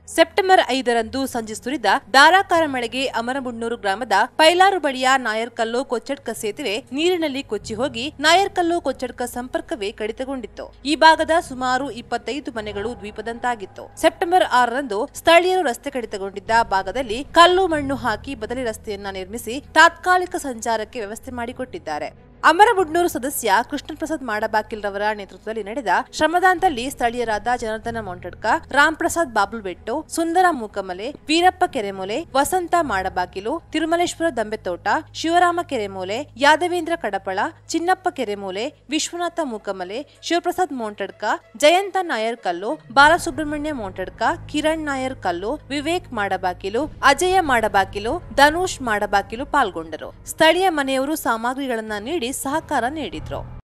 September ಐದರಂದು ಸಂಜೆ ಸುರಿದ ಧಾರಾಕಾರ ಮಳೆಗೆ ಅಮರಬುಣ್ಣೂರು ಗ್ರಾಮದ ಪೈಲಾರು ಬಳಿಯ ನಾಯರ್ಕಲ್ಲು ಕೊಚ್ಚಡ್ಕ ಸೇತುವೆ ನೀರಿನಲ್ಲಿ ಕೊಚ್ಚಿ ಹೋಗಿ ನಾಯರ್ಕಲ್ಲು ಕೊಚ್ಚಡ್ಕ ಸಂಪರ್ಕವೇ ಕಡಿತಗೊಂಡಿತ್ತು ಈ ಭಾಗದ ಸುಮಾರು ಇಪ್ಪತ್ತೈದು ಮನೆಗಳು ದ್ವೀಪದಂತಾಗಿತ್ತು ಸೆಪ್ಟೆಂಬರ್ ಆರರಂದು ಸ್ಥಳೀಯರು ರಸ್ತೆ ಕಡಿತಗೊಂಡಿದ್ದ ಭಾಗದಲ್ಲಿ ಕಲ್ಲು ಮಣ್ಣು ಹಾಕಿ ಬದಲಿ ರಸ್ತೆಯನ್ನ ನಿರ್ಮಿಸಿ ತಾತ್ಕಾಲಿಕ ಸಂಚಾರಕ್ಕೆ ವ್ಯವಸ್ಥೆ ಮಾಡಿಕೊಟ್ಟಿದ್ದಾರೆ ಅಮರಬುಡ್ನೂರು ಸದಸ್ಯ ಕೃಷ್ಣ ಪ್ರಸಾದ್ ಮಾಡಬಾಕಿಲ್ ರವರ ನೇತೃತ್ವದಲ್ಲಿ ನಡೆದ ಶ್ರಮದಾನದಲ್ಲಿ ಸ್ಥಳೀಯರಾದ ಜನಾರ್ದನ ಮೊಂಟಡ್ಕ ರಾಮ್ ಪ್ರಸಾದ್ ಬಾಬುಲ್ಬೆಟ್ಟು ಸುಂದರ ಮೂಕಮಲೆ ವೀರಪ್ಪ ಕೆರೆಮೂಲೆ ವಸಂತ ಮಾಡಬಾಕಿಲು ತಿರುಮಲೇಶ್ವರ ದಂಬೆತೋಟ ಶಿವರಾಮ ಕೆರೆಮೂಲೆ ಯಾದವೇಂದ್ರ ಕಡಪಳ ಚಿನ್ನಪ್ಪ ಕೆರೆಮೂಲೆ ವಿಶ್ವನಾಥ ಮೂಕಮಲೆ ಶಿವಪ್ರಸಾದ್ ಮೋಂಟಡ್ಕ ಜಯಂತ ನಾಯರ್ ಕಲ್ಲು ಬಾಲಸುಬ್ರಹ್ಮಣ್ಯ ಮೋಂಟಡ್ಕ ಕಿರಣ್ ನಾಯರ್ ಕಲ್ಲು ವಿವೇಕ್ ಮಾಡಬಾಕಿಲು ಅಜಯ ಮಾಡಬಾಕಿಲು ಧನುಷ್ ಮಾಡಬಾಕಿಲು ಪಾಲ್ಗೊಂಡರು ಸ್ಥಳೀಯ ಮನೆಯವರು ಸಾಮಗ್ರಿಗಳನ್ನ ನೀಡಿ ಸಹಕಾರ ನೀಡಿದ್ರು